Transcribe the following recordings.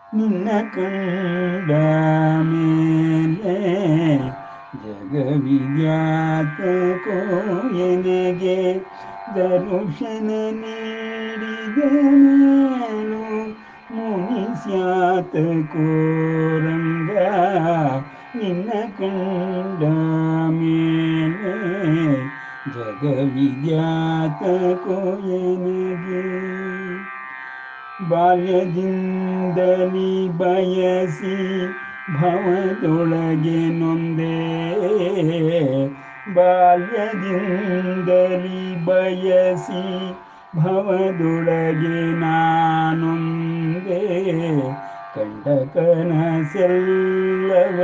ನಿನ್ನ ಕಂಡ ಮೇಲೆ ಜಗವಿದ್ಯಾತ ಕೋಯನೆಗೆ ದರುಶನ ನೀಡಿದನು ಮುನಿಸ್ಯಾತ ಕೋರಂಗ ನಿನ್ನ ಕಂಡ ಮೇಲೆ ಜಗವಿದ್ಯಾತ ಕೋಯನೆಗೆ ಬಾಲ್ಯದಿಂದಲಿ ಬಯಸಿ ಭವದೊಳಗೆ ನೊಂದೆ ಬಾಲ್ಯದಿಂದಲಿ ಬಯಸಿ ಭವದೊಳಗೆ ನಾನೊಂದೆ ಕಂಡ ಕನಸೆಲ್ಲವ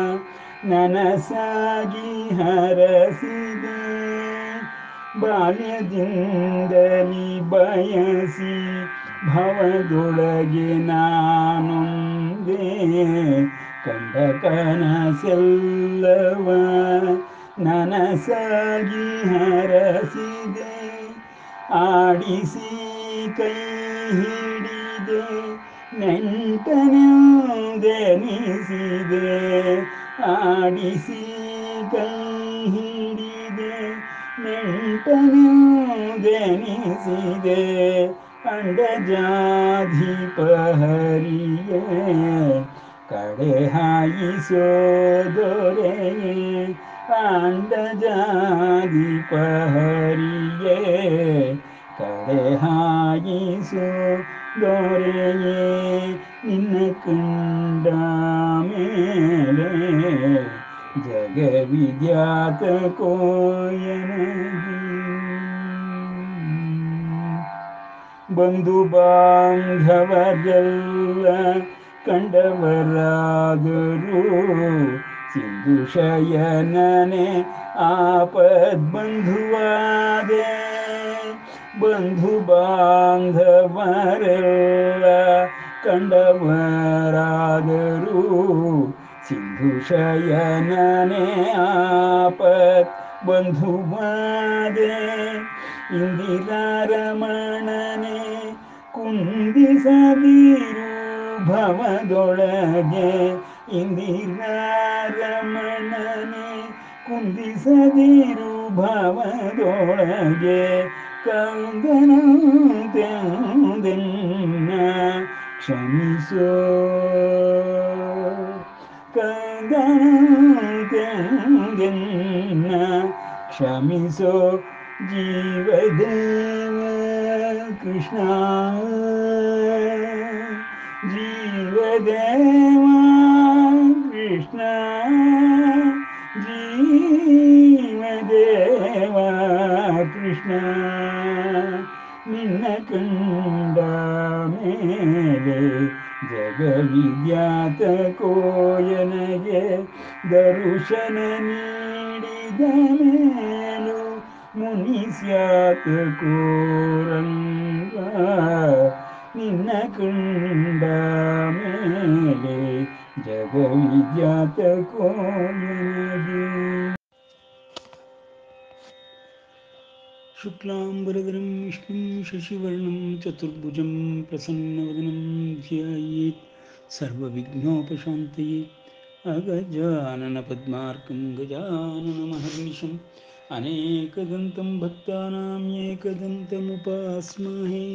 ನನಸಾಗಿ ಹರಸಿದೆ ಬಾಲ್ಯದಿಂದಲಿ ಬಯಸಿ ಭವದೊಳಗೆ ನಾನೊಂದೇ ಕಂಡ ಕನಸೆಲ್ಲವ ನನಸಾಗಿ ಹರಸಿದೆ ಆಡಿಸಿ ಕೈ ಹಿಡಿದೆ ನೆಂಟನೆಂದೆನಿಸಿದೆ ಆಡಿಸಿ ಕೈ ಹಿಡಿದೆ ನೆಂಟನೆಂದೆನಿಸಿದೆ ಅಂಡಜಾಧಿಪಹರಿಯೇ ಕಡೆ ಹಾಯಿಸೋ ದೊರೆಯೇ ಅಂಡಜಾಧಿಪಹರಿಯೇ ಕಡೆ ಹಾಯಿಸೋ ದೊರೆಯೇ ನಿನ್ನ ಕಂಡ ಮೇಲೆ ಜಗವಿದ್ಯಾತ ಕೋಯನಗಿ ಬಂಧು ಬಾಂಧವರೆಲ್ಲ ಕಂಡವರಾದರು ಸಿಂಧು ಶಯನನೆ ಆಪದ್ ಬಂಧುವಾದೆ ಬಂಧು ಬಾಂಧವರೆಲ್ಲ ಕಂಡವರಾದರು ಸಿಂಧು ಶಯನನೆ ಆಪತ್ ಬಂಧುವಾದೆ ಇಂದಿರಾರಮಣನೆ ಕುಂದಿಸದಿರು ಭವದೊಳಗೆ ಇಂದಿರಾರಮಣನೆ ಕುಂದಿಸದಿರು ಭವದೊಳಗೆ ಕಂದನಂತೆಂದೆನ್ನ ಕ್ಷಮಿಸೋ ಕಂದನಂತೆಂದೆನ್ನ ಕ್ಷಮಿಸೋ ಜೀವದೇವ ಕೃಷ್ಣ ಜೀವದೇವ ಕೃಷ್ಣ ಜೀವದೇವ ಕೃಷ್ಣ ನಿನ್ನ ಕಂಡ ಮೇಲೆ ಜಗವಿದ್ಯಾತ ಕೋಯನಗೆ ದರುಶನ ನೀಡಿದ ಮೇಲು ಮುನಿಸ್ಯಾತ ಕೋರಂಗ ನಿನ್ನ ಕಂಡ ಮೇಲೆ ಜಗವಿದ್ಯಾತ ಕೋಯನಗೆ शुक्लाम्बरधरं विष्णुं शशिवर्णं चतुर्भुजं प्रसन्नवदनं ध्यायेत् सर्वविघ्नोपशान्तये अगजाननपद्मार्कं गजाननमहर्निशम् अनेकदन्तं भक्तानाम् एकदन्तमुपास्महे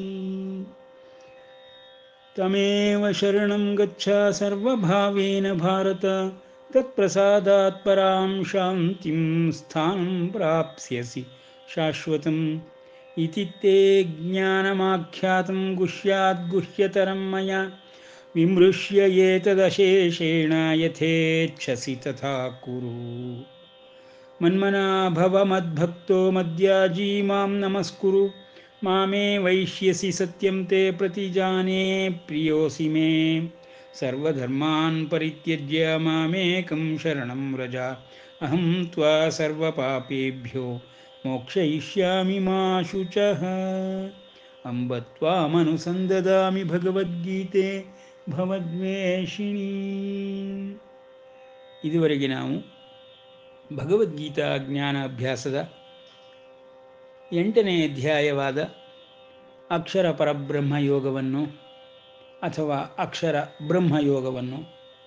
तमेव शरणं गच्छ सर्वभावेन भारत तत्प्रसादात् परां शान्तिं स्थानं प्राप्स्यसि शाश्वतम् इति ते ज्ञानमाख्यातं गुह्याद्गुह्यतरं मया विमृश्य एतदशेषेण यथेच्छसि तथा कुरु मन्मना भव मद्भक्तो मद्याजी मां नमस्कुरु मामे वैश्यसि सत्यं ते प्रतिजाने प्रियोऽसि मे सर्वधर्मान् परित्यज्य मामेकं शरणं व्रज अहं त्वा सर्वपापेभ्यो मोक्षयिष्यामि मा शुचः अम्ब त्वामनुसन्ददामि ಭಗವದ್ಗೀತೆ ಭವದ್ವೇಷಿಣಿ ಇದುವರೆಗೆ ನಾವು ಭಗವದ್ಗೀತಾ ಜ್ಞಾನ ಅಭ್ಯಾಸದ ಎಂಟನೇ ಅಧ್ಯಾಯವಾದ ಅಕ್ಷರ ಪರಬ್ರಹ್ಮ ಯೋಗವನ್ನು ಅಥವಾ ಅಕ್ಷರ ಬ್ರಹ್ಮಯೋಗವನ್ನು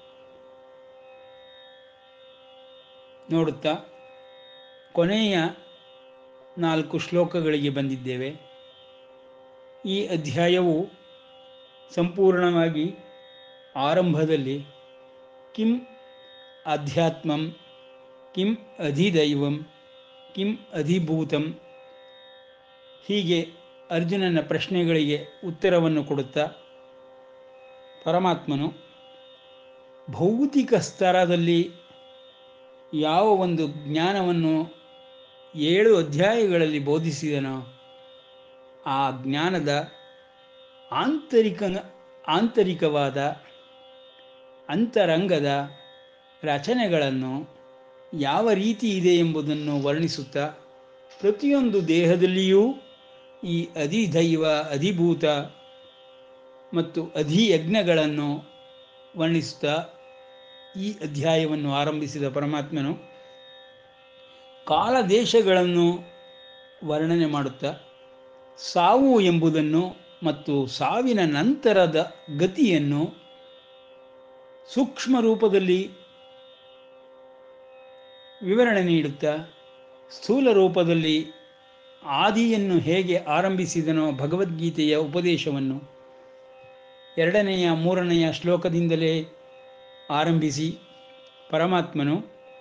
ನೋಡುತ್ತಾ ಕೊನೆಯ ನಾಲ್ಕು ಶ್ಲೋಕಗಳಿಗೆ ಬಂದಿದ್ದೇವೆ ಈ ಅಧ್ಯಾಯವು ಸಂಪೂರ್ಣವಾಗಿ ಆರಂಭದಲ್ಲಿ ಕಿಂ ಅಧ್ಯಾತ್ಮಂ ಕಿಂ ಅಧಿದೈವಂ ಕಿಂ ಅಧಿಭೂತಂ ಹೀಗೆ ಅರ್ಜುನನ ಪ್ರಶ್ನೆಗಳಿಗೆ ಉತ್ತರವನ್ನು ಕೊಡುತ್ತಾ ಪರಮಾತ್ಮನು ಭೌತಿಕ ಸ್ತರದಲ್ಲಿ ಯಾವ ಒಂದು ಜ್ಞಾನವನ್ನು ಏಳು ಅಧ್ಯಾಯಗಳಲ್ಲಿ ಬೋಧಿಸಿದನೋ ಆ ಜ್ಞಾನದ ಆಂತರಿಕ ಆಂತರಿಕವಾದ ಅಂತರಂಗದ ರಚನೆಗಳನ್ನು ಯಾವ ರೀತಿ ಇದೆ ಎಂಬುದನ್ನು ವರ್ಣಿಸುತ್ತಾ ಪ್ರತಿಯೊಂದು ದೇಹದಲ್ಲಿಯೂ ಈ ಅಧಿದೈವ ಅಧಿಭೂತ ಮತ್ತು ಅಧಿಯಜ್ಞಗಳನ್ನು ವರ್ಣಿಸುತ್ತಾ ಈ ಅಧ್ಯಾಯವನ್ನು ಆರಂಭಿಸಿದ ಪರಮಾತ್ಮನು ಕಾಲದೇಶಗಳನ್ನು ವರ್ಣನೆ ಮಾಡುತ್ತಾ ಸಾವು ಎಂಬುದನ್ನು ಮತ್ತು ಸಾವಿನ ನಂತರದ ಗತಿಯನ್ನು ಸೂಕ್ಷ್ಮ ರೂಪದಲ್ಲಿ ವಿವರಣೆ ನೀಡುತ್ತಾ ಸ್ಥೂಲ ರೂಪದಲ್ಲಿ ಆದಿಯನ್ನು ಹೇಗೆ ಆರಂಭಿಸಿದನೋ ಭಗವದ್ಗೀತೆಯ ಉಪದೇಶವನ್ನು ಎರಡನೆಯ ಮೂರನೆಯ ಶ್ಲೋಕದಿಂದಲೇ ಆರಂಭಿಸಿ ಪರಮಾತ್ಮನು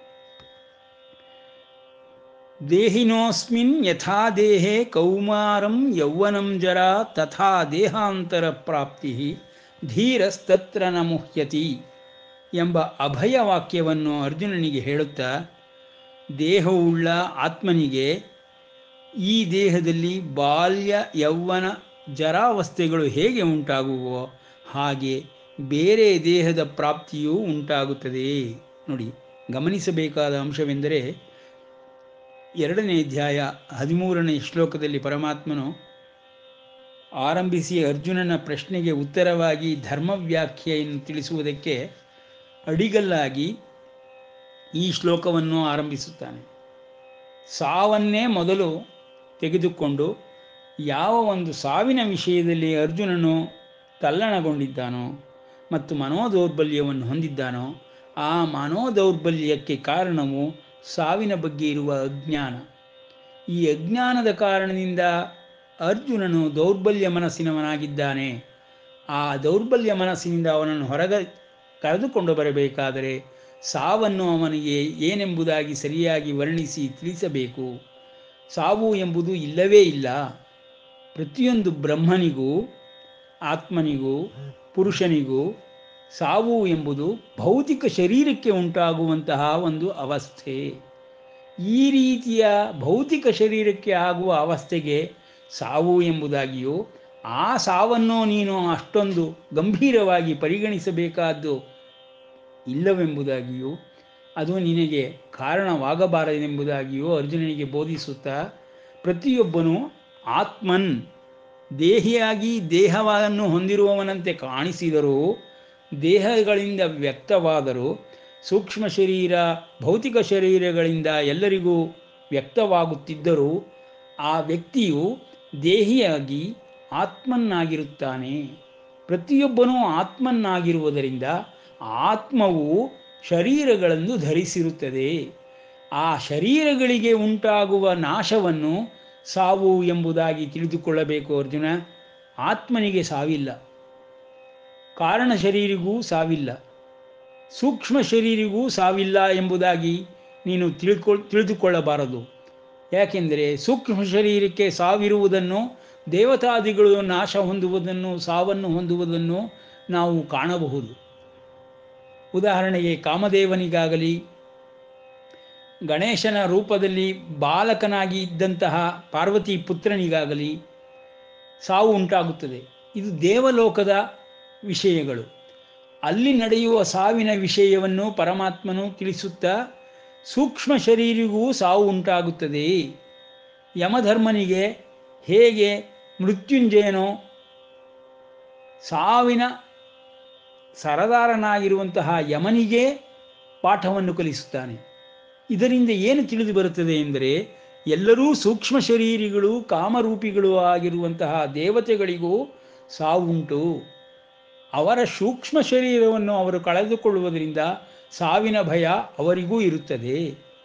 ದೇಹಿನೋಸ್ಮಿನ್ ಯಥಾ ದೇಹೆ ಕೌಮಾರಂ ಯೌವನಂ ಜರಾ ತಥಾ ದೇಹಾಂತರ ಪ್ರಾಪ್ತಿ ಧೀರಸ್ತತ್ರ ನ ಮುಹ್ಯತಿ ಎಂಬ ಅಭಯ ವಾಕ್ಯವನ್ನು ಅರ್ಜುನನಿಗೆ ಹೇಳುತ್ತಾ ದೇಹವುಳ್ಳ ಆತ್ಮನಿಗೆ ಈ ದೇಹದಲ್ಲಿ ಬಾಲ್ಯ ಯೌವನ ಜರಾವಸ್ಥೆಗಳು ಹೇಗೆ ಉಂಟಾಗುವೋ ಹಾಗೆ ಬೇರೆ ದೇಹದ ಪ್ರಾಪ್ತಿಯೂ ಉಂಟಾಗುತ್ತದೆ ನೋಡಿ ಗಮನಿಸಬೇಕಾದ ಅಂಶವೆಂದರೆ ಎರಡನೇ ಅಧ್ಯಾಯ ಹದಿಮೂರನೇ ಶ್ಲೋಕದಲ್ಲಿ ಪರಮಾತ್ಮನು ಆರಂಭಿಸಿ ಅರ್ಜುನನ ಪ್ರಶ್ನೆಗೆ ಉತ್ತರವಾಗಿ ಧರ್ಮವ್ಯಾಖ್ಯೆಯನ್ನು ತಿಳಿಸುವುದಕ್ಕೆ ಅಡಿಗಲ್ಲಾಗಿ ಈ ಶ್ಲೋಕವನ್ನು ಆರಂಭಿಸುತ್ತಾನೆ ಸಾವನ್ನೇ ಮೊದಲು ತೆಗೆದುಕೊಂಡು ಯಾವ ಒಂದು ಸಾವಿನ ವಿಷಯದಲ್ಲಿ ಅರ್ಜುನನು ತಲ್ಲಣಗೊಂಡಿದ್ದಾನೋ ಮತ್ತು ಮನೋದೌರ್ಬಲ್ಯವನ್ನು ಹೊಂದಿದ್ದಾನೋ ಆ ಮನೋದೌರ್ಬಲ್ಯಕ್ಕೆ ಕಾರಣವು ಸಾವಿನ ಬಗ್ಗೆ ಇರುವ ಅಜ್ಞಾನ ಈ ಅಜ್ಞಾನದ ಕಾರಣದಿಂದ ಅರ್ಜುನನು ದೌರ್ಬಲ್ಯ ಮನಸ್ಸಿನವನಾಗಿದ್ದಾನೆ ಆ ದೌರ್ಬಲ್ಯ ಮನಸ್ಸಿನಿಂದ ಅವನನ್ನು ಹೊರಗೆ ಕರೆದುಕೊಂಡು ಬರಬೇಕಾದರೆ ಸಾವನ್ನು ಅವನಿಗೆ ಏನೆಂಬುದಾಗಿ ಸರಿಯಾಗಿ ವರ್ಣಿಸಿ ತಿಳಿಸಬೇಕು ಸಾವು ಎಂಬುದು ಇಲ್ಲವೇ ಇಲ್ಲ ಪ್ರತಿಯೊಂದು ಬ್ರಹ್ಮನಿಗೂ ಆತ್ಮನಿಗೂ ಪುರುಷನಿಗೂ ಸಾವು ಎಂಬುದು ಭೌತಿಕ ಶರೀರಕ್ಕೆ ಉಂಟಾಗುವಂತಹ ಒಂದು ಅವಸ್ಥೆ ಈ ರೀತಿಯ ಭೌತಿಕ ಶರೀರಕ್ಕೆ ಆಗುವ ಅವಸ್ಥೆಗೆ ಸಾವು ಎಂಬುದಾಗಿಯೂ ಆ ಸಾವನ್ನು ನೀನು ಅಷ್ಟೊಂದು ಗಂಭೀರವಾಗಿ ಪರಿಗಣಿಸಬೇಕಾದ್ದು ಇಲ್ಲವೆಂಬುದಾಗಿಯೂ ಅದು ನಿನಗೆ ಕಾರಣವಾಗಬಾರದೆಂಬುದಾಗಿಯೂ ಅರ್ಜುನನಿಗೆ ಬೋಧಿಸುತ್ತಾ ಪ್ರತಿಯೊಬ್ಬನೂ ಆತ್ಮನ್ ದೇಹಿಯಾಗಿ ದೇಹವನ್ನು ಹೊಂದಿರುವವನಂತೆ ಕಾಣಿಸಿದರೂ ದೇಹಗಳಿಂದ ವ್ಯಕ್ತವಾದರೂ ಸೂಕ್ಷ್ಮ ಶರೀರ ಭೌತಿಕ ಶರೀರಗಳಿಂದ ಎಲ್ಲರಿಗೂ ವ್ಯಕ್ತವಾಗುತ್ತಿದ್ದರೂ ಆ ವ್ಯಕ್ತಿಯು ದೇಹಿಯಾಗಿ ಆತ್ಮನ್ನಾಗಿರುತ್ತಾನೆ ಪ್ರತಿಯೊಬ್ಬನೂ ಆತ್ಮನ್ನಾಗಿರುವುದರಿಂದ ಆತ್ಮವು ಶರೀರಗಳನ್ನು ಧರಿಸಿರುತ್ತದೆ ಆ ಶರೀರಗಳಿಗೆ ಉಂಟಾಗುವ ನಾಶವನ್ನು ಸಾವು ಎಂಬುದಾಗಿ ತಿಳಿದುಕೊಳ್ಳಬೇಕು ಅರ್ಜುನ ಆತ್ಮನಿಗೆ ಸಾವಿಲ್ಲ ಕಾರಣ ಶರೀರಿಗೂ ಸಾವಿಲ್ಲ ಸೂಕ್ಷ್ಮ ಶರೀರಿಗೂ ಸಾವಿಲ್ಲ ಎಂಬುದಾಗಿ ನೀನು ತಿಳ್ಕೊ ತಿಳಿದುಕೊಳ್ಳಬಾರದು ಯಾಕೆಂದರೆ ಸೂಕ್ಷ್ಮ ಶರೀರಕ್ಕೆ ಸಾವಿರುವುದನ್ನು ದೇವತಾದಿಗಳು ನಾಶ ಹೊಂದುವುದನ್ನು ಸಾವನ್ನು ಹೊಂದುವುದನ್ನು ನಾವು ಕಾಣಬಹುದು ಉದಾಹರಣೆಗೆ ಕಾಮದೇವನಿಗಾಗಲಿ ಗಣೇಶನ ರೂಪದಲ್ಲಿ ಬಾಲಕನಾಗಿ ಇದ್ದಂತಹ ಪಾರ್ವತಿ ಪುತ್ರನಿಗಾಗಲಿ ಸಾವು ಉಂಟಾಗುತ್ತದೆ ಇದು ದೇವಲೋಕದ ವಿಷಯಗಳು ಅಲ್ಲಿ ನಡೆಯುವ ಸಾವಿನ ವಿಷಯವನ್ನು ಪರಮಾತ್ಮನು ತಿಳಿಸುತ್ತಾ ಸೂಕ್ಷ್ಮ ಶರೀರಿಗೂ ಸಾವು ಉಂಟಾಗುತ್ತದೆ ಯಮಧರ್ಮನಿಗೆ ಹೇಗೆ ಮೃತ್ಯುಂಜಯನೋ ಸಾವಿನ ಸರದಾರನಾಗಿರುವಂತಹ ಯಮನಿಗೆ ಪಾಠವನ್ನು ಕಲಿಸುತ್ತಾನೆ ಇದರಿಂದ ಏನು ತಿಳಿದು ಬರುತ್ತದೆ ಎಂದರೆ ಎಲ್ಲರೂ ಸೂಕ್ಷ್ಮ ಶರೀರಿಗಳು ಕಾಮರೂಪಿಗಳು ಆಗಿರುವಂತಹ ದೇವತೆಗಳಿಗೂ ಸಾವುಂಟು ಅವರ ಸೂಕ್ಷ್ಮ ಶರೀರವನ್ನು ಅವರು ಕಳೆದುಕೊಳ್ಳುವುದರಿಂದ ಸಾವಿನ ಭಯ ಅವರಿಗೂ ಇರುತ್ತದೆ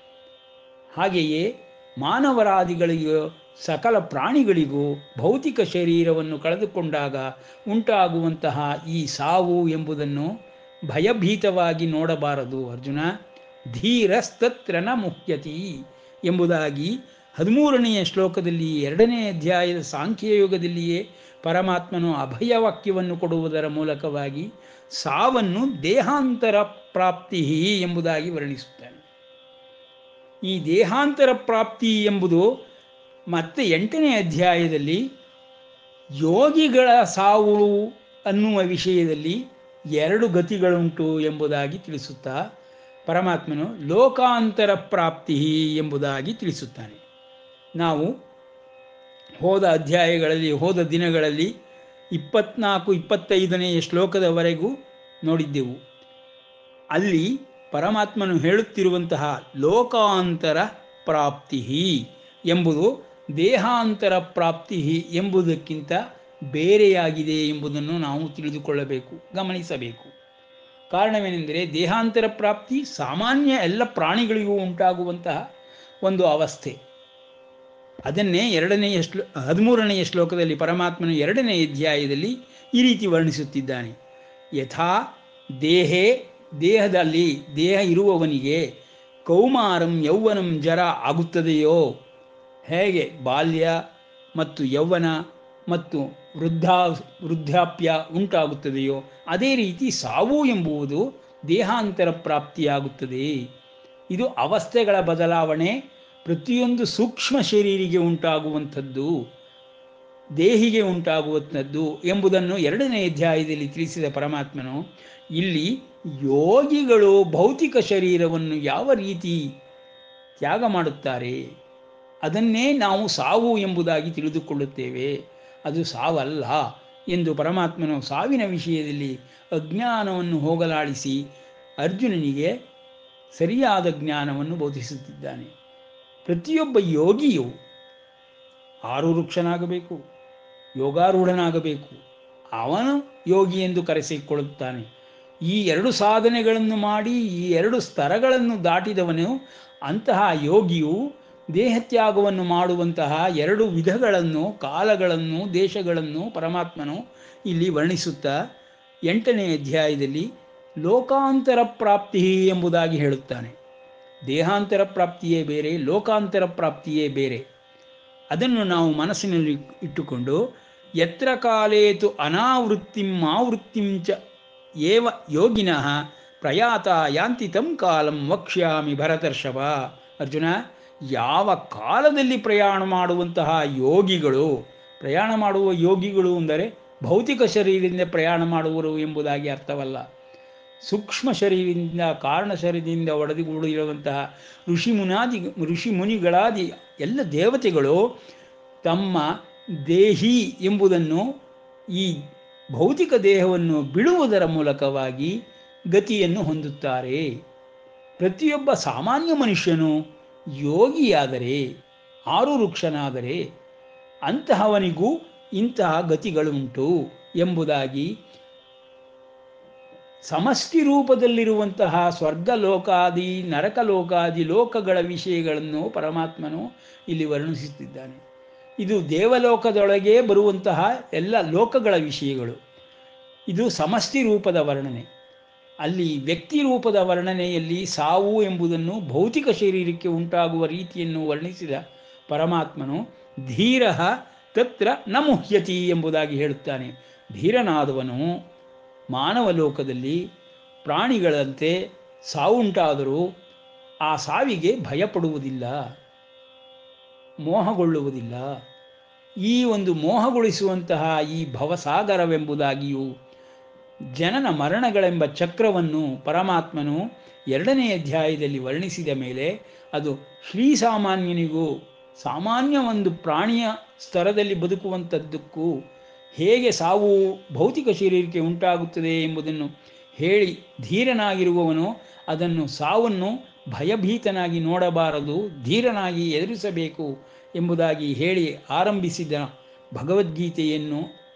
ಹಾಗೆಯೇ ಮಾನವರಾದಿಗಳಿಗೂ ಸಕಲ ಪ್ರಾಣಿಗಳಿಗೂ ಭೌತಿಕ ಶರೀರವನ್ನು ಕಳೆದುಕೊಂಡಾಗ ಉಂಟಾಗುವಂತಹ ಈ ಸಾವು ಎಂಬುದನ್ನು ಭಯಭೀತವಾಗಿ ನೋಡಬಾರದು ಅರ್ಜುನ ಧೀರಸ್ತತ್ರ ನ ಮುಹ್ಯತಿ ಎಂಬುದಾಗಿ ಹದಿಮೂರನೆಯ ಶ್ಲೋಕದಲ್ಲಿ ಎರಡನೇ ಅಧ್ಯಾಯದ ಸಾಂಖ್ಯಯೋಗದಲ್ಲಿಯೇ ಪರಮಾತ್ಮನು ಅಭಯವಾಕ್ಯವನ್ನು ಕೊಡುವುದರ ಮೂಲಕವಾಗಿ ಸಾವನ್ನು ದೇಹಾಂತರ ಪ್ರಾಪ್ತಿ ಎಂಬುದಾಗಿ ವರ್ಣಿಸುತ್ತಾನೆ ಈ ದೇಹಾಂತರ ಪ್ರಾಪ್ತಿ ಎಂಬುದು ಮತ್ತೆ ಎಂಟನೇ ಅಧ್ಯಾಯದಲ್ಲಿ ಯೋಗಿಗಳ ಸಾವು ಅನ್ನುವ ವಿಷಯದಲ್ಲಿ ಎರಡು ಗತಿಗಳುಂಟು ಎಂಬುದಾಗಿ ತಿಳಿಸುತ್ತಾ ಪರಮಾತ್ಮನು ಲೋಕಾಂತರ ಪ್ರಾಪ್ತಿ ಎಂಬುದಾಗಿ ತಿಳಿಸುತ್ತಾನೆ ನಾವು ಹೋದ ಅಧ್ಯಾಯಗಳಲ್ಲಿ ಹೋದ ದಿನಗಳಲ್ಲಿ ಇಪ್ಪತ್ನಾಲ್ಕು ಇಪ್ಪತ್ತೈದನೆಯ ಶ್ಲೋಕದವರೆಗೂ ನೋಡಿದ್ದೆವು ಅಲ್ಲಿ ಪರಮಾತ್ಮನು ಹೇಳುತ್ತಿರುವಂತಹ ಲೋಕಾಂತರ ಪ್ರಾಪ್ತಿ ಎಂಬುದು ದೇಹಾಂತರ ಪ್ರಾಪ್ತಿ ಎಂಬುದಕ್ಕಿಂತ ಬೇರೆಯಾಗಿದೆ ಎಂಬುದನ್ನು ನಾವು ತಿಳಿದುಕೊಳ್ಳಬೇಕು ಗಮನಿಸಬೇಕು ಕಾರಣವೇನೆಂದರೆ ದೇಹಾಂತರ ಪ್ರಾಪ್ತಿ ಸಾಮಾನ್ಯ ಎಲ್ಲ ಪ್ರಾಣಿಗಳಿಗೂ ಉಂಟಾಗುವಂತಹ ಒಂದು ಅವಸ್ಥೆ ಅದನ್ನೇ ಎರಡನೆಯ ಶ್ಲೋ ಹದಿಮೂರನೆಯ ಶ್ಲೋಕದಲ್ಲಿ ಪರಮಾತ್ಮನು ಎರಡನೇ ಅಧ್ಯಾಯದಲ್ಲಿ ಈ ರೀತಿ ವರ್ಣಿಸುತ್ತಿದ್ದಾನೆ ಯಥಾ ದೇಹೇ ದೇಹದಲ್ಲಿ ದೇಹ ಇರುವವನಿಗೆ ಕೌಮಾರಂ ಯೌವನಂ ಜರ ಆಗುತ್ತದೆಯೋ ಹೇಗೆ ಬಾಲ್ಯ ಮತ್ತು ಯೌವನ ಮತ್ತು ವೃದ್ಧಾ ವೃದ್ಧಾಪ್ಯ ಉಂಟಾಗುತ್ತದೆಯೋ ಅದೇ ರೀತಿ ಸಾವು ಎಂಬುದು ದೇಹಾಂತರ ಪ್ರಾಪ್ತಿಯಾಗುತ್ತದೆ ಇದು ಅವಸ್ಥೆಗಳ ಬದಲಾವಣೆ ಪ್ರತಿಯೊಂದು ಸೂಕ್ಷ್ಮ ಶರೀರಿಗೆ ಉಂಟಾಗುವಂಥದ್ದು ದೇಹಿಗೆ ಉಂಟಾಗುವಂಥದ್ದು ಎಂಬುದನ್ನು ಎರಡನೇ ಅಧ್ಯಾಯದಲ್ಲಿ ತಿಳಿಸಿದ ಪರಮಾತ್ಮನು ಇಲ್ಲಿ ಯೋಗಿಗಳು ಭೌತಿಕ ಶರೀರವನ್ನು ಯಾವ ರೀತಿ ತ್ಯಾಗ ಮಾಡುತ್ತಾರೆ ಅದನ್ನೇ ನಾವು ಸಾವು ಎಂಬುದಾಗಿ ತಿಳಿದುಕೊಳ್ಳುತ್ತೇವೆ ಅದು ಸಾವಲ್ಲ ಎಂದು ಪರಮಾತ್ಮನು ಸಾವಿನ ವಿಷಯದಲ್ಲಿ ಅಜ್ಞಾನವನ್ನು ಹೋಗಲಾಡಿಸಿ ಅರ್ಜುನನಿಗೆ ಸರಿಯಾದ ಜ್ಞಾನವನ್ನು ಬೋಧಿಸುತ್ತಿದ್ದಾನೆ ಪ್ರತಿಯೊಬ್ಬ ಯೋಗಿಯು ಆರುರುಕ್ಷನಾಗಬೇಕು ಯೋಗಾರೂಢನಾಗಬೇಕು ಅವನು ಯೋಗಿ ಎಂದು ಕರೆಸಿಕೊಳ್ಳುತ್ತಾನೆ ಈ ಎರಡು ಸಾಧನೆಗಳನ್ನು ಮಾಡಿ ಈ ಎರಡು ಸ್ತರಗಳನ್ನು ದಾಟಿದವನು ಅಂತಹ ಯೋಗಿಯು ದೇಹತ್ಯಾಗವನ್ನು ಮಾಡುವಂತಹ ಎರಡು ವಿಧಗಳನ್ನು ಕಾಲಗಳನ್ನು ದೇಶಗಳನ್ನು ಪರಮಾತ್ಮನು ಇಲ್ಲಿ ವರ್ಣಿಸುತ್ತಾ ಎಂಟನೇ ಅಧ್ಯಾಯದಲ್ಲಿ ಲೋಕಾಂತರ ಪ್ರಾಪ್ತಿ ಎಂಬುದಾಗಿ ಹೇಳುತ್ತಾನೆ ದೇಹಾಂತರ ಪ್ರಾಪ್ತಿಯೇ ಬೇರೆ ಲೋಕಾಂತರ ಪ್ರಾಪ್ತಿಯೇ ಬೇರೆ ಅದನ್ನು ನಾವು ಮನಸ್ಸಿನಲ್ಲಿ ಇಟ್ಟುಕೊಂಡು ಯತ್ರ ಕಾಲೇತು ಅನಾವೃತ್ತಿಂ ಆವೃತ್ತಿಂ ಚ ಏವ ಯೋಗಿನಃ ಪ್ರಯಾತ ಯಾಂತಿ ತಂ ಕಾಲಂ ವಕ್ಷ್ಯಾಮಿ ಭರತರ್ಷಭ ಅರ್ಜುನ ಯಾವ ಕಾಲದಲ್ಲಿ ಪ್ರಯಾಣ ಮಾಡುವಂತಹ ಯೋಗಿಗಳು ಪ್ರಯಾಣ ಮಾಡುವ ಯೋಗಿಗಳು ಅಂದರೆ ಭೌತಿಕ ಶರೀರದಿಂದ ಪ್ರಯಾಣ ಮಾಡುವರು ಎಂಬುದಾಗಿ ಅರ್ಥವಲ್ಲ ಸೂಕ್ಷ್ಮ ಶರೀರದಿಂದ ಕಾರಣ ಶರೀರದಿಂದ ಒಡೆದುಕೊಂಡಿರುವಂತಹ ಋಷಿ ಮುನಾದಿ ಋಷಿ ಮುನಿಗಳಾದಿ ಎಲ್ಲ ದೇವತೆಗಳು ತಮ್ಮ ದೇಹಿ ಎಂಬುದನ್ನು ಈ ಭೌತಿಕ ದೇಹವನ್ನು ಬಿಡುವುದರ ಮೂಲಕವಾಗಿ ಗತಿಯನ್ನು ಹೊಂದುತ್ತಾರೆ ಪ್ರತಿಯೊಬ್ಬ ಸಾಮಾನ್ಯ ಮನುಷ್ಯನು ಯೋಗಿಯಾದರೆ ಆರು ವೃಕ್ಷನಾದರೆ ಅಂತಹವನಿಗೂ ಇಂತಹ ಗತಿಗಳುಂಟು ಎಂಬುದಾಗಿ ಸಮಷ್ಟಿ ರೂಪದಲ್ಲಿರುವಂತಹ ಸ್ವರ್ಗಲೋಕಾದಿ ನರಕಲೋಕಾದಿ ಲೋಕಗಳ ವಿಷಯಗಳನ್ನು ಪರಮಾತ್ಮನು ಇಲ್ಲಿ ವರ್ಣಿಸುತ್ತಿದ್ದಾನೆ ಇದು ದೇವಲೋಕದೊಳಗೆ ಬರುವಂತಹ ಎಲ್ಲ ಲೋಕಗಳ ವಿಷಯಗಳು ಇದು ಸಮಷ್ಟಿ ರೂಪದ ವರ್ಣನೆ ಅಲ್ಲಿ ವ್ಯಕ್ತಿ ರೂಪದ ವರ್ಣನೆಯಲ್ಲಿ ಸಾವು ಎಂಬುದನ್ನು ಭೌತಿಕ ಶರೀರಕ್ಕೆ ಉಂಟಾಗುವ ರೀತಿಯನ್ನು ವರ್ಣಿಸಿದ ಪರಮಾತ್ಮನು ಧೀರ ತತ್ರ ನ ಮುಹ್ಯತಿ ಎಂಬುದಾಗಿ ಹೇಳುತ್ತಾನೆ ಧೀರನಾದವನು ಮಾನವ ಲೋಕದಲ್ಲಿ ಪ್ರಾಣಿಗಳಂತೆ ಸಾವುಂಟಾದರೂ ಆ ಸಾವಿಗೆ ಭಯಪಡುವುದಿಲ್ಲ ಮೋಹಗೊಳ್ಳುವುದಿಲ್ಲ ಈ ಒಂದು ಮೋಹಗೊಳಿಸುವಂತಹ ಈ ಭವಸಾಗರವೆಂಬುದಾಗಿಯೂ ಜನನ ಮರಣಗಳೆಂಬ ಚಕ್ರವನ್ನು ಪರಮಾತ್ಮನು ಎರಡನೇ ಅಧ್ಯಾಯದಲ್ಲಿ ವರ್ಣಿಸಿದ ಮೇಲೆ ಅದು ಶ್ರೀಸಾಮಾನ್ಯನಿಗೂ ಸಾಮಾನ್ಯ ಒಂದು ಪ್ರಾಣಿಯ ಸ್ತರದಲ್ಲಿ ಬದುಕುವಂಥದ್ದಕ್ಕೂ ಹೇಗೆ ಸಾವು ಭೌತಿಕ ಶರೀರಕ್ಕೆ ಉಂಟಾಗುತ್ತದೆ ಎಂಬುದನ್ನು ಹೇಳಿ ಧೀರನಾಗಿರುವವನು ಅದನ್ನು ಸಾವನ್ನು ಭಯಭೀತನಾಗಿ ನೋಡಬಾರದು ಧೀರನಾಗಿ ಎದುರಿಸಬೇಕು ಎಂಬುದಾಗಿ ಹೇಳಿ ಆರಂಭಿಸಿದ ಭಗವದ್ಗೀತೆಯನ್ನು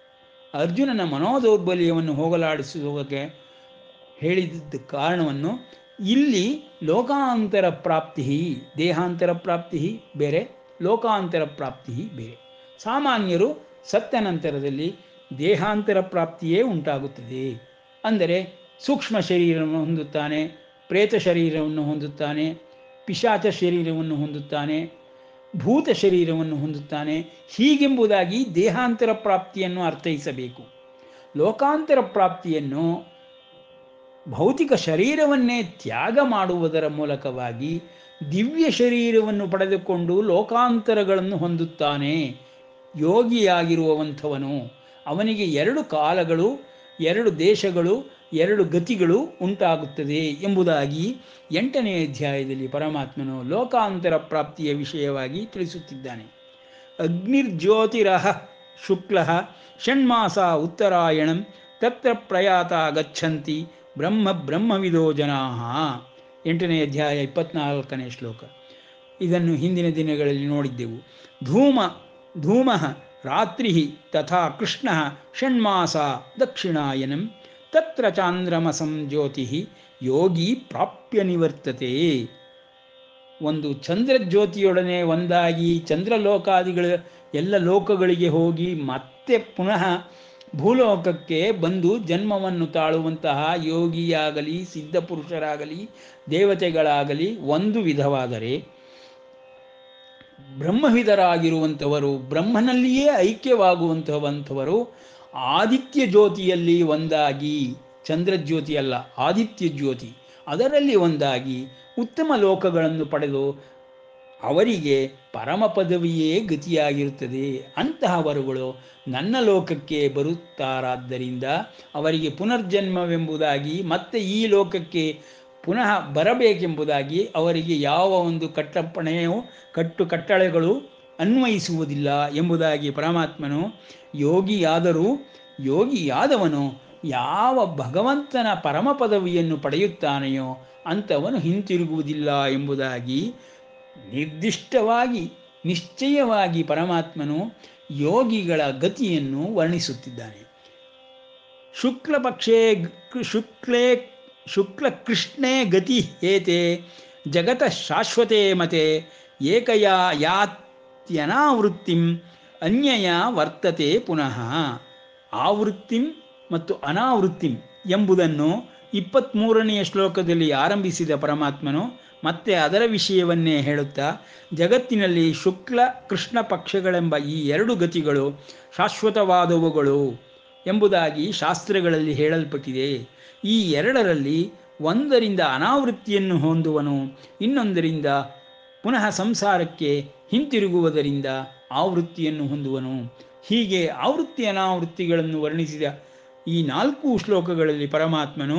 ಅರ್ಜುನನ ಮನೋದೌರ್ಬಲ್ಯವನ್ನು ಹೋಗಲಾಡಿಸುವುದಕ್ಕೆ ಹೇಳಿದ್ದ ಕಾರಣವನ್ನು ಇಲ್ಲಿ ಲೋಕಾಂತರ ಪ್ರಾಪ್ತಿ ದೇಹಾಂತರ ಪ್ರಾಪ್ತಿ ಬೇರೆ ಲೋಕಾಂತರ ಪ್ರಾಪ್ತಿ ಬೇರೆ ಸಾಮಾನ್ಯರು ಸತ್ತ ನಂತರದಲ್ಲಿ ದೇಹಾಂತರ ಪ್ರಾಪ್ತಿಯೇ ಉಂಟಾಗುತ್ತದೆ ಅಂದರೆ ಸೂಕ್ಷ್ಮ ಶರೀರವನ್ನು ಹೊಂದುತ್ತಾನೆ ಪ್ರೇತ ಶರೀರವನ್ನು ಹೊಂದುತ್ತಾನೆ ಪಿಶಾಚ ಶರೀರವನ್ನು ಹೊಂದುತ್ತಾನೆ ಭೂತ ಶರೀರವನ್ನು ಹೊಂದುತ್ತಾನೆ ಹೀಗೆಂಬುದಾಗಿ ದೇಹಾಂತರ ಪ್ರಾಪ್ತಿಯನ್ನು ಅರ್ಥೈಸಬೇಕು ಲೋಕಾಂತರ ಪ್ರಾಪ್ತಿಯನ್ನು ಭೌತಿಕ ಶರೀರವನ್ನೇ ತ್ಯಾಗ ಮಾಡುವುದರ ಮೂಲಕವಾಗಿ ದಿವ್ಯ ಶರೀರವನ್ನು ಪಡೆದುಕೊಂಡು ಲೋಕಾಂತರಗಳನ್ನು ಹೊಂದುತ್ತಾನೆ ಯೋಗಿಯಾಗಿರುವಂಥವನು ಅವನಿಗೆ ಎರಡು ಕಾಲಗಳು ಎರಡು ದೇಶಗಳು ಎರಡು ಗತಿಗಳು ಉಂಟಾಗುತ್ತದೆ ಎಂಬುದಾಗಿ ಎಂಟನೇ ಅಧ್ಯಾಯದಲ್ಲಿ ಪರಮಾತ್ಮನು ಲೋಕಾಂತರ ಪ್ರಾಪ್ತಿಯ ವಿಷಯವಾಗಿ ತಿಳಿಸುತ್ತಿದ್ದಾನೆ ಅಗ್ನಿರ್ಜ್ಯೋತಿರಹ ಶುಕ್ಲ ಷಣ್ಮಾಸ ಉತ್ತರಾಯಣಂ ತತ್ರ ಪ್ರಯಾತ ಗಚ್ಚಂತಿ ಬ್ರಹ್ಮ ಬ್ರಹ್ಮವಿದೋ ಜನಾ ಎಂಟನೇ ಅಧ್ಯಾಯ ಇಪ್ಪತ್ನಾಲ್ಕನೇ ಶ್ಲೋಕ ಇದನ್ನು ಹಿಂದಿನ ದಿನಗಳಲ್ಲಿ ನೋಡಿದ್ದೆವು ಧೂಮ ಧೂಮ ರಾತ್ರಿ ತಥಾ ಕೃಷ್ಣ ಷಣ್ಮಾಸ ದಕ್ಷಿಣಾಯನಂ ತತ್ರ ಚಾಂದ್ರಮಸಂ ಜ್ಯೋತಿ ಯೋಗಿ ಪ್ರಾಪ್ಯ ನಿವರ್ತತೆ ಒಂದು ಚಂದ್ರಜ್ಯೋತಿಯೊಡನೆ ಒಂದಾಗಿ ಚಂದ್ರಲೋಕಾದಿಗಳ ಎಲ್ಲ ಲೋಕಗಳಿಗೆ ಹೋಗಿ ಮತ್ತೆ ಪುನಃ ಭೂಲೋಕಕ್ಕೆ ಬಂದು ಜನ್ಮವನ್ನು ತಾಳುವಂತಹ ಯೋಗಿಯಾಗಲಿ ಸಿದ್ಧಪುರುಷರಾಗಲಿ ದೇವತೆಗಳಾಗಲಿ ಒಂದು ವಿಧವಾದರೆ ಬ್ರಹ್ಮವಿಧರಾಗಿರುವಂಥವರು ಬ್ರಹ್ಮನಲ್ಲಿಯೇ ಐಕ್ಯವಾಗುವಂಥವಂಥವರು ಆದಿತ್ಯ ಜ್ಯೋತಿಯಲ್ಲಿ ಒಂದಾಗಿ ಚಂದ್ರಜ್ಯೋತಿ ಅಲ್ಲ ಆದಿತ್ಯ ಜ್ಯೋತಿ ಅದರಲ್ಲಿ ಒಂದಾಗಿ ಉತ್ತಮ ಲೋಕಗಳನ್ನು ಪಡೆದು ಅವರಿಗೆ ಪರಮ ಪದವಿಯೇ ಗತಿಯಾಗಿರುತ್ತದೆ ಅಂತಹವರುಗಳು ನನ್ನ ಲೋಕಕ್ಕೆ ಬರುತ್ತಾರಾದ್ದರಿಂದ ಅವರಿಗೆ ಪುನರ್ಜನ್ಮವೆಂಬುದಾಗಿ ಮತ್ತೆ ಈ ಲೋಕಕ್ಕೆ ಪುನಃ ಬರಬೇಕೆಂಬುದಾಗಿ ಅವರಿಗೆ ಯಾವ ಒಂದು ಕಟ್ಟಪ್ಪಣೆಯೋ ಕಟ್ಟು ಕಟ್ಟಳೆಗಳು ಅನ್ವಯಿಸುವುದಿಲ್ಲ ಎಂಬುದಾಗಿ ಪರಮಾತ್ಮನು ಯೋಗಿಯಾದರೂ ಯೋಗಿಯಾದವನು ಯಾವ ಭಗವಂತನ ಪರಮ ಪದವಿಯನ್ನು ಪಡೆಯುತ್ತಾನೆಯೋ ಅಂಥವನು ಹಿಂತಿರುಗುವುದಿಲ್ಲ ಎಂಬುದಾಗಿ ನಿರ್ದಿಷ್ಟವಾಗಿ ನಿಶ್ಚಯವಾಗಿ ಪರಮಾತ್ಮನು ಯೋಗಿಗಳ ಗತಿಯನ್ನು ವರ್ಣಿಸುತ್ತಿದ್ದಾನೆ ಶುಕ್ಲ ಪಕ್ಷೇ ಶುಕ್ಲೇ ಶುಕ್ಲ ಕೃಷ್ಣೇ ಗತಿ ಏತೆ ಜಗತ ಶಾಶ್ವತೆ ಮತೆ ಏಕಯ ಯಾತ್ಯನಾವೃತ್ತಿಂ ಅನ್ಯಯ ವರ್ತತೆ ಪುನಃ ಆವೃತ್ತಿಂ ಮತ್ತು ಅನಾವೃತ್ತಿಂ ಎಂಬುದನ್ನು ಇಪ್ಪತ್ತ್ಮೂರನೆಯ ಶ್ಲೋಕದಲ್ಲಿ ಆರಂಭಿಸಿದ ಪರಮಾತ್ಮನು ಮತ್ತೆ ಅದರ ವಿಷಯವನ್ನೇ ಹೇಳುತ್ತಾ ಜಗತ್ತಿನಲ್ಲಿ ಶುಕ್ಲ ಕೃಷ್ಣ ಪಕ್ಷಗಳೆಂಬ ಈ ಎರಡು ಗತಿಗಳು ಶಾಶ್ವತವಾದವುಗಳು ಎಂಬುದಾಗಿ ಶಾಸ್ತ್ರಗಳಲ್ಲಿ ಹೇಳಲ್ಪಟ್ಟಿದೆ ಈ ಎರಡರಲ್ಲಿ ಒಂದರಿಂದ ಅನಾವೃತ್ತಿಯನ್ನು ಹೊಂದುವನು ಇನ್ನೊಂದರಿಂದ ಪುನಃ ಸಂಸಾರಕ್ಕೆ ಹಿಂತಿರುಗುವುದರಿಂದ ಆವೃತ್ತಿಯನ್ನು ಹೊಂದುವನು ಹೀಗೆ ಆವೃತ್ತಿ ಅನಾವೃತ್ತಿಗಳನ್ನು ವರ್ಣಿಸಿದ ಈ ನಾಲ್ಕು ಶ್ಲೋಕಗಳಲ್ಲಿ ಪರಮಾತ್ಮನು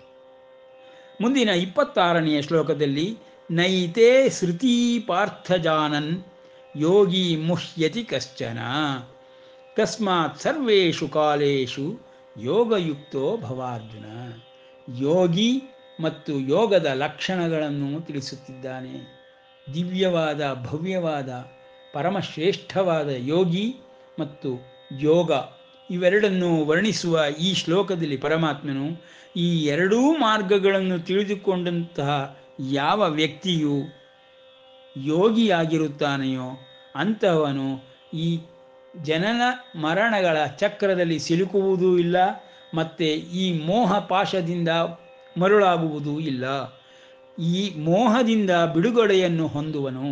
ಮುಂದಿನ ಇಪ್ಪತ್ತಾರನೆಯ ಶ್ಲೋಕದಲ್ಲಿ ನೈತೆ ಶ್ರುತಿ ಪಾರ್ಥಜಾನನ್ ಯೋಗಿ ಮುಹ್ಯತಿ ಕಶ್ಚನ ತಸ್ಮಾತ್ ಸರ್ವೇಷು ಕಾಲೇಶು ಯೋಗಯುಕ್ತೋ ಭವಾರ್ಜುನ ಯೋಗಿ ಮತ್ತು ಯೋಗದ ಲಕ್ಷಣಗಳನ್ನು ತಿಳಿಸುತ್ತಿದ್ದಾನೆ ದಿವ್ಯವಾದ ಭವ್ಯವಾದ ಪರಮಶ್ರೇಷ್ಠವಾದ ಯೋಗಿ ಮತ್ತು ಯೋಗ ಇವೆರಡನ್ನು ವರ್ಣಿಸುವ ಈ ಶ್ಲೋಕದಲ್ಲಿ ಪರಮಾತ್ಮನು ಈ ಎರಡೂ ಮಾರ್ಗಗಳನ್ನು ತಿಳಿದುಕೊಂಡಂತಹ ಯಾವ ವ್ಯಕ್ತಿಯು ಯೋಗಿಯಾಗಿರುತ್ತಾನೆಯೋ ಅಂತಹವನು ಈ ಜನನ ಮರಣಗಳ ಚಕ್ರದಲ್ಲಿ ಸಿಲುಕುವುದೂ ಇಲ್ಲ ಮತ್ತು ಈ ಮೋಹ ಪಾಶದಿಂದ ಮರುಳಾಗುವುದೂ ಇಲ್ಲ ಈ ಮೋಹದಿಂದ ಬಿಡುಗಡೆಯನ್ನು ಹೊಂದುವನು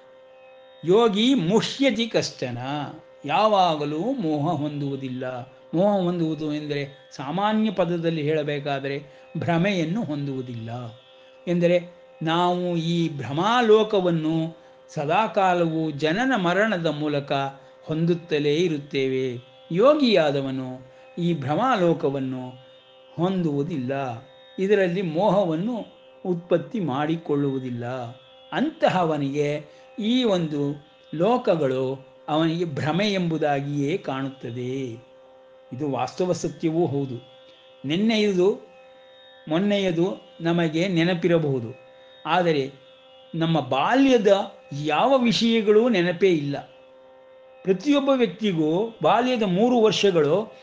ಯೋಗಿ ಮುಹ್ಯತಿ ಕಷ್ಟನ ಯಾವಾಗಲೂ ಮೋಹ ಹೊಂದುವುದಿಲ್ಲ ಮೋಹ ಹೊಂದುವುದು ಎಂದರೆ ಸಾಮಾನ್ಯ ಪದದಲ್ಲಿ ಹೇಳಬೇಕಾದರೆ ಭ್ರಮೆಯನ್ನು ಹೊಂದುವುದಿಲ್ಲ ಎಂದರೆ ನಾವು ಈ ಭ್ರಮಾಲೋಕವನ್ನು ಸದಾಕಾಲವು ಜನನ ಮರಣದ ಮೂಲಕ ಹೊಂದುತ್ತಲೇ ಇರುತ್ತೇವೆ ಯೋಗಿಯಾದವನು ಈ ಭ್ರಮಾಲೋಕವನ್ನು ಹೊಂದುವುದಿಲ್ಲ ಇದರಲ್ಲಿ ಮೋಹವನ್ನು ಉತ್ಪತ್ತಿ ಮಾಡಿಕೊಳ್ಳುವುದಿಲ್ಲ ಅಂತಹವನಿಗೆ ಈ ಒಂದು ಲೋಕಗಳು ಅವನಿಗೆ ಭ್ರಮೆ ಎಂಬುದಾಗಿಯೇ ಕಾಣುತ್ತದೆ ಇದು ವಾಸ್ತವ ಸತ್ಯವೂ ಹೌದು ನಿನ್ನೆಯದು ಮೊನ್ನೆಯದು ನಮಗೆ ನೆನಪಿರಬಹುದು ಆದರೆ ನಮ್ಮ ಬಾಲ್ಯದ ಯಾವ ವಿಷಯಗಳೂ ನೆನಪೇ ಇಲ್ಲ ಪ್ರತಿಯೊಬ್ಬ ವ್ಯಕ್ತಿಗೂ ಬಾಲ್ಯದ ಮೂರು ವರ್ಷಗಳು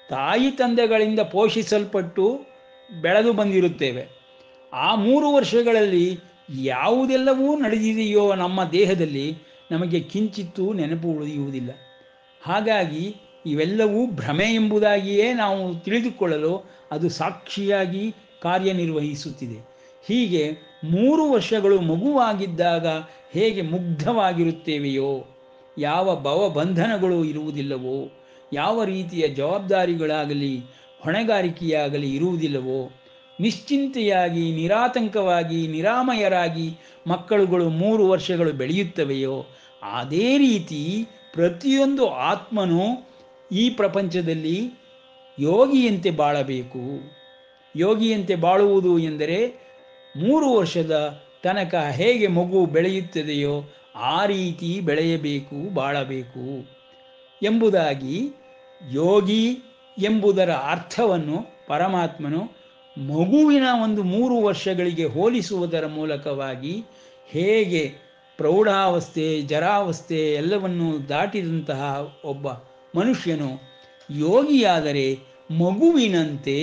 ತಾಯಿ ತಂದೆಗಳಿಂದ ಪೋಷಿಸಲ್ಪಟ್ಟು ಬೆಳೆದು ಬಂದಿರುತ್ತೇವೆ ಆ ಮೂರು ವರ್ಷಗಳಲ್ಲಿ ಯಾವುದೆಲ್ಲವೂ ನಡೆದಿದೆಯೋ ನಮ್ಮ ದೇಹದಲ್ಲಿ ನಮಗೆ ಕಿಂಚಿತ್ತೂ ನೆನಪು ಉಳಿಯುವುದಿಲ್ಲ ಹಾಗಾಗಿ ಇವೆಲ್ಲವೂ ಭ್ರಮೆ ಎಂಬುದಾಗಿಯೇ ನಾವು ತಿಳಿದುಕೊಳ್ಳಲು ಅದು ಸಾಕ್ಷಿಯಾಗಿ ಕಾರ್ಯನಿರ್ವಹಿಸುತ್ತಿದೆ ಹೀಗೆ ಮೂರು ವರ್ಷಗಳು ಮಗುವಾಗಿದ್ದಾಗ ಹೇಗೆ ಮುಗ್ಧವಾಗಿರುತ್ತೇವೆಯೋ ಯಾವ ಭವಬಂಧನಗಳು ಇರುವುದಿಲ್ಲವೋ ಯಾವ ರೀತಿಯ ಜವಾಬ್ದಾರಿಗಳಾಗಲಿ ಹೊಣೆಗಾರಿಕೆಯಾಗಲಿ ಇರುವುದಿಲ್ಲವೋ ನಿಶ್ಚಿಂತೆಯಾಗಿ ನಿರಾತಂಕವಾಗಿ ನಿರಾಮಯರಾಗಿ ಮಕ್ಕಳುಗಳು ಮೂರು ವರ್ಷಗಳು ಬೆಳೆಯುತ್ತವೆಯೋ ಅದೇ ರೀತಿ ಪ್ರತಿಯೊಂದು ಆತ್ಮನು ಈ ಪ್ರಪಂಚದಲ್ಲಿ ಯೋಗಿಯಂತೆ ಬಾಳಬೇಕು ಯೋಗಿಯಂತೆ ಬಾಳುವುದು ಎಂದರೆ ಮೂರು ವರ್ಷದ ತನಕ ಹೇಗೆ ಮಗು ಬೆಳೆಯುತ್ತದೆಯೋ ಆ ರೀತಿ ಬೆಳೆಯಬೇಕು ಬಾಳಬೇಕು ಎಂಬುದಾಗಿ ಯೋಗಿ ಎಂಬುದರ ಅರ್ಥವನ್ನು ಪರಮಾತ್ಮನು ಮಗುವಿನ ಒಂದು ಮೂರು ವರ್ಷಗಳಿಗೆ ಹೋಲಿಸುವುದರ ಮೂಲಕವಾಗಿ ಹೇಗೆ ಪ್ರೌಢಾವಸ್ಥೆ ಜರಾವಸ್ಥೆ ಎಲ್ಲವನ್ನು ದಾಟಿದಂತಹ ಒಬ್ಬ ಮನುಷ್ಯನು ಯೋಗಿಯಾದರೆ ಮಗುವಿನಂತೆ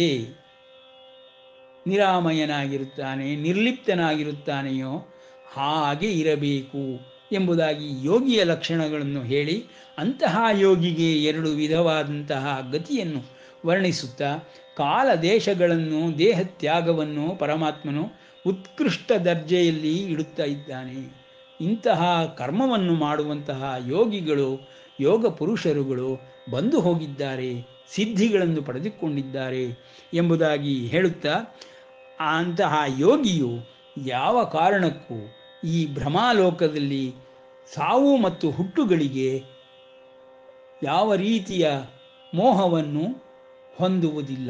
ನಿರಾಮಯನಾಗಿರುತ್ತಾನೆ ನಿರ್ಲಿಪ್ತನಾಗಿರುತ್ತಾನೆಯೋ ಹಾಗೆ ಇರಬೇಕು ಎಂಬುದಾಗಿ ಯೋಗಿಯ ಲಕ್ಷಣಗಳನ್ನು ಹೇಳಿ ಅಂತಹ ಯೋಗಿಗೆ ಎರಡು ವಿಧವಾದಂತಹ ಗತಿಯನ್ನು ವರ್ಣಿಸುತ್ತಾ ಕಾಲ ದೇಶಗಳನ್ನು ದೇಹ ತ್ಯಾಗವನ್ನು ಪರಮಾತ್ಮನು ಉತ್ಕೃಷ್ಟ ದರ್ಜೆಯಲ್ಲಿ ಇಡುತ್ತಾ ಇದ್ದಾನೆ ಇಂತಹ ಕರ್ಮವನ್ನು ಮಾಡುವಂತಹ ಯೋಗಿಗಳು ಯೋಗ ಪುರುಷರುಗಳು ಬಂದು ಹೋಗಿದ್ದಾರೆ ಸಿದ್ಧಿಗಳನ್ನು ಪಡೆದುಕೊಂಡಿದ್ದಾರೆ ಎಂಬುದಾಗಿ ಹೇಳುತ್ತಾ ಅಂತಹ ಯೋಗಿಯು ಯಾವ ಕಾರಣಕ್ಕೂ ಈ ಭ್ರಮಾಲೋಕದಲ್ಲಿ ಸಾವು ಮತ್ತು ಹುಟ್ಟುಗಳಿಗೆ ಯಾವ ರೀತಿಯ ಮೋಹವನ್ನು ಹೊಂದುವುದಿಲ್ಲ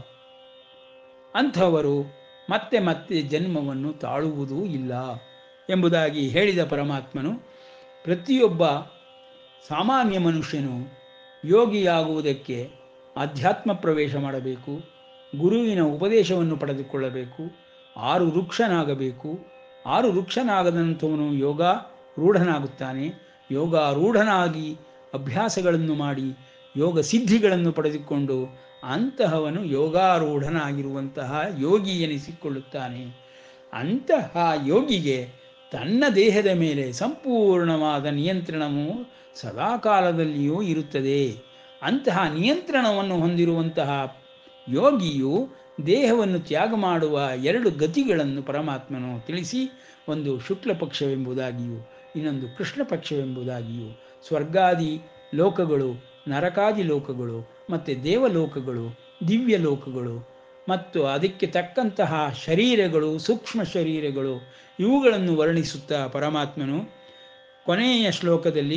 ಅಂಥವರು ಮತ್ತೆ ಮತ್ತೆ ಜನ್ಮವನ್ನು ತಾಳುವುದೂ ಇಲ್ಲ ಎಂಬುದಾಗಿ ಹೇಳಿದ ಪರಮಾತ್ಮನು ಪ್ರತಿಯೊಬ್ಬ ಸಾಮಾನ್ಯ ಮನುಷ್ಯನು ಯೋಗಿಯಾಗುವುದಕ್ಕೆ ಅಧ್ಯಾತ್ಮ ಪ್ರವೇಶ ಮಾಡಬೇಕು ಗುರುವಿನ ಉಪದೇಶವನ್ನು ಪಡೆದುಕೊಳ್ಳಬೇಕು ಆರು ವೃಕ್ಷನಾಗಬೇಕು ಆರು ವೃಕ್ಷನಾಗದಂಥವನು ಯೋಗ ರೂಢನಾಗುತ್ತಾನೆ ಯೋಗ ರೂಢನಾಗಿ ಅಭ್ಯಾಸಗಳನ್ನು ಮಾಡಿ ಯೋಗ ಸಿದ್ಧಿಗಳನ್ನು ಪಡೆದುಕೊಂಡು ಅಂತಹವನು ಯೋಗಾರೂಢನಾಗಿರುವಂತಹ ಯೋಗಿ ಎನಿಸಿಕೊಳ್ಳುತ್ತಾನೆ ಅಂತಹ ಯೋಗಿಗೆ ತನ್ನ ದೇಹದ ಮೇಲೆ ಸಂಪೂರ್ಣವಾದ ನಿಯಂತ್ರಣವು ಸದಾಕಾಲದಲ್ಲಿಯೂ ಇರುತ್ತದೆ ಅಂತಹ ನಿಯಂತ್ರಣವನ್ನು ಹೊಂದಿರುವಂತಹ ಯೋಗಿಯು ದೇಹವನ್ನು ತ್ಯಾಗ ಮಾಡುವ ಎರಡು ಗತಿಗಳನ್ನು ಪರಮಾತ್ಮನು ತಿಳಿಸಿ ಒಂದು ಶುಕ್ಲ ಪಕ್ಷವೆಂಬುದಾಗಿಯೂ ಇನ್ನೊಂದು ಕೃಷ್ಣ ಪಕ್ಷವೆಂಬುದಾಗಿಯೂ ಸ್ವರ್ಗಾದಿ ಲೋಕಗಳು ನರಕಾದಿ ಲೋಕಗಳು ಮತ್ತು ದೇವಲೋಕಗಳು ದಿವ್ಯ ಲೋಕಗಳು ಮತ್ತು ಅದಕ್ಕೆ ತಕ್ಕಂತಹ ಶರೀರಗಳು ಸೂಕ್ಷ್ಮ ಶರೀರಗಳು ಇವುಗಳನ್ನು ವರ್ಣಿಸುತ್ತಾ ಪರಮಾತ್ಮನು ಕೊನೆಯ ಶ್ಲೋಕದಲ್ಲಿ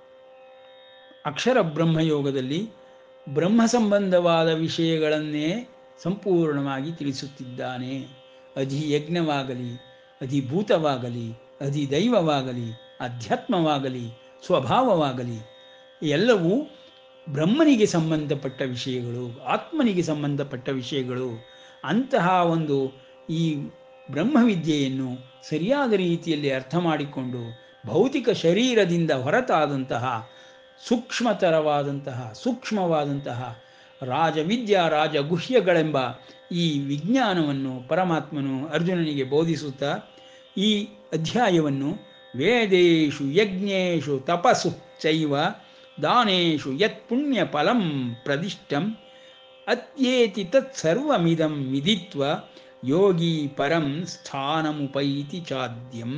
ಅಕ್ಷರ ಬ್ರಹ್ಮಯೋಗದಲ್ಲಿ ಬ್ರಹ್ಮ ಸಂಬಂಧವಾದ ವಿಷಯಗಳನ್ನೇ ಸಂಪೂರ್ಣವಾಗಿ ತಿಳಿಸುತ್ತಿದ್ದಾನೆ ಅಧಿಯಜ್ಞವಾಗಲಿ ಅಧಿಭೂತವಾಗಲಿ ಅಧಿದೈವವಾಗಲಿ ಅಧ್ಯಾತ್ಮವಾಗಲಿ ಸ್ವಭಾವವಾಗಲಿ ಎಲ್ಲವೂ ಬ್ರಹ್ಮನಿಗೆ ಸಂಬಂಧಪಟ್ಟ ವಿಷಯಗಳು ಆತ್ಮನಿಗೆ ಸಂಬಂಧಪಟ್ಟ ವಿಷಯಗಳು ಅಂತಹ ಒಂದು ಈ ಬ್ರಹ್ಮವಿದ್ಯೆಯನ್ನು ಸರಿಯಾದ ರೀತಿಯಲ್ಲಿ ಅರ್ಥ ಮಾಡಿಕೊಂಡು ಭೌತಿಕ ಶರೀರದಿಂದ ಹೊರತಾದಂತಹ ಸೂಕ್ಷ್ಮತರವಾದಂತಹ ಸೂಕ್ಷ್ಮವಾದಂತಹ ರಾಜವಿದ್ಯಾ ರಾಜಗುಹ್ಯಗಳೆಂಬ ಈ ವಿಜ್ಞಾನವನ್ನು ಪರಮಾತ್ಮನು ಅರ್ಜುನನಿಗೆ ಬೋಧಿಸುತ್ತಾ ಈ ಅಧ್ಯಾಯವನ್ನು ವೇದೇಶು ಯಜ್ಞೇಶು ತಪಸ್ಸು ಚೈವ ದಾನೇಶು ಯತ್ ಪುಣ್ಯ ಫಲಂ ಪ್ರದಿಷ್ಟಂ ಅತ್ಯೇತಿ ತತ್ಸರ್ವಮಿದಂ ವಿದಿತ್ವ ಯೋಗಿ ಪರಂ ಸ್ಥಾನಮುಪೈತಿ ಚಾದ್ಯಂ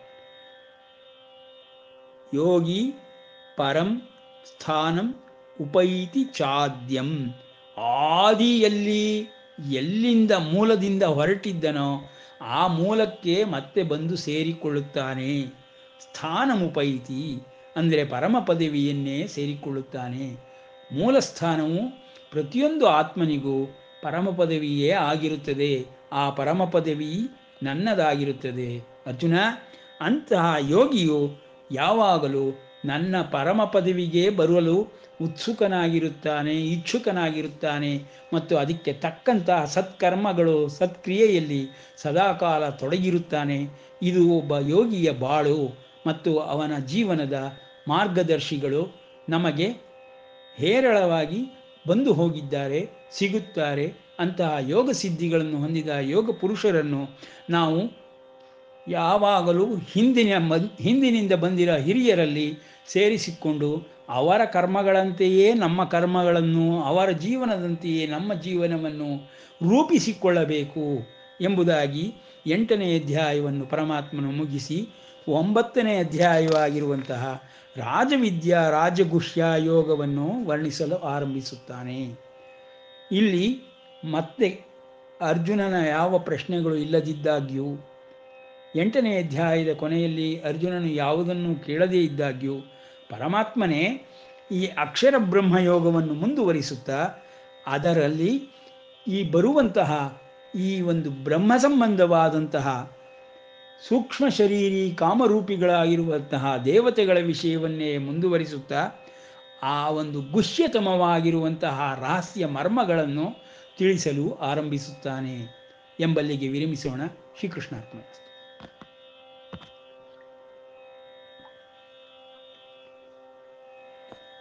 ಯೋಗಿ ಪರಂ ಸ್ಥಾನಂ ಉಪೈತಿ ಚಾದ್ಯಂ ಆದಿಯಲ್ಲಿ ಎಲ್ಲಿಂದ ಮೂಲದಿಂದ ಹೊರಟಿದ್ದನೋ ಆ ಮೂಲಕ್ಕೆ ಮತ್ತೆ ಬಂದು ಸೇರಿಕೊಳ್ಳುತ್ತಾನೆ ಸ್ಥಾನಮುಪೈತಿ ಅಂದರೆ ಪರಮ ಪದವಿಯನ್ನೇ ಸೇರಿಕೊಳ್ಳುತ್ತಾನೆ ಮೂಲ ಸ್ಥಾನವು ಪ್ರತಿಯೊಂದು ಆತ್ಮನಿಗೂ ಪರಮ ಪದವಿಯೇ ಆಗಿರುತ್ತದೆ ಆ ಪರಮ ಪದವಿ ನನ್ನದಾಗಿರುತ್ತದೆ ಅರ್ಜುನ ಅಂತಹ ಯೋಗಿಯು ಯಾವಾಗಲೂ ನನ್ನ ಪರಮ ಪದವಿಗೆ ಬರಲು ಉತ್ಸುಕನಾಗಿರುತ್ತಾನೆ ಇಚ್ಛುಕನಾಗಿರುತ್ತಾನೆ ಮತ್ತು ಅದಕ್ಕೆ ತಕ್ಕಂತಹ ಸತ್ಕರ್ಮಗಳು ಸತ್ಕ್ರಿಯೆಯಲ್ಲಿ ಸದಾಕಾಲ ತೊಡಗಿರುತ್ತಾನೆ ಇದು ಒಬ್ಬ ಯೋಗಿಯ ಬಾಳು ಮತ್ತು ಅವನ ಜೀವನದ ಮಾರ್ಗದರ್ಶಿಗಳು ನಮಗೆ ಹೇರಳವಾಗಿ ಬಂದು ಹೋಗಿದ್ದಾರೆ ಸಿಗುತ್ತಾರೆ ಅಂತಹ ಯೋಗ ಸಿದ್ಧಿಗಳನ್ನು ಹೊಂದಿದ ಯೋಗ ಪುರುಷರನ್ನು ನಾವು ಯಾವಾಗಲೂ ಹಿಂದಿನ ಮನ್ ಹಿಂದಿನಿಂದ ಬಂದಿರೋ ಹಿರಿಯರಲ್ಲಿ ಸೇರಿಸಿಕೊಂಡು ಅವರ ಕರ್ಮಗಳಂತೆಯೇ ನಮ್ಮ ಕರ್ಮಗಳನ್ನು ಅವರ ಜೀವನದಂತೆಯೇ ನಮ್ಮ ಜೀವನವನ್ನು ರೂಪಿಸಿಕೊಳ್ಳಬೇಕು ಎಂಬುದಾಗಿ ಎಂಟನೇ ಅಧ್ಯಾಯವನ್ನು ಪರಮಾತ್ಮನು ಮುಗಿಸಿ ಒಂಬತ್ತನೇ ಅಧ್ಯಾಯವಾಗಿರುವಂತಹ ರಾಜವಿದ್ಯಾ ರಾಜಗುಹ್ಯ ಯೋಗವನ್ನು ವರ್ಣಿಸಲು ಆರಂಭಿಸುತ್ತಾನೆ ಇಲ್ಲಿ ಮತ್ತೆ ಅರ್ಜುನನ ಯಾವ ಪ್ರಶ್ನೆಗಳು ಇಲ್ಲದಿದ್ದಾಗ್ಯೂ ಎಂಟನೇ ಅಧ್ಯಾಯದ ಕೊನೆಯಲ್ಲಿ ಅರ್ಜುನನು ಯಾವುದನ್ನು ಕೇಳದೇ ಇದ್ದಾಗ್ಯೂ ಪರಮಾತ್ಮನೇ ಈ ಅಕ್ಷರ ಬ್ರಹ್ಮಯೋಗವನ್ನು ಮುಂದುವರಿಸುತ್ತಾ ಅದರಲ್ಲಿ ಈ ಬರುವಂತಹ ಈ ಒಂದು ಬ್ರಹ್ಮ ಸಂಬಂಧವಾದಂತಹ ಸೂಕ್ಷ್ಮ ಶರೀರಿ ಕಾಮರೂಪಿಗಳಾಗಿರುವಂತಹ ದೇವತೆಗಳ ವಿಷಯವನ್ನೇ ಮುಂದುವರಿಸುತ್ತಾ ಆ ಒಂದು ಗುಹ್ಯತಮವಾಗಿರುವಂತಹ ರಹಸ್ಯ ಮರ್ಮಗಳನ್ನು ತಿಳಿಸಲು ಆರಂಭಿಸುತ್ತಾನೆ ಎಂಬಲ್ಲಿಗೆ ವಿರಮಿಸೋಣ ಶ್ರೀಕೃಷ್ಣಾರ್ಪಣ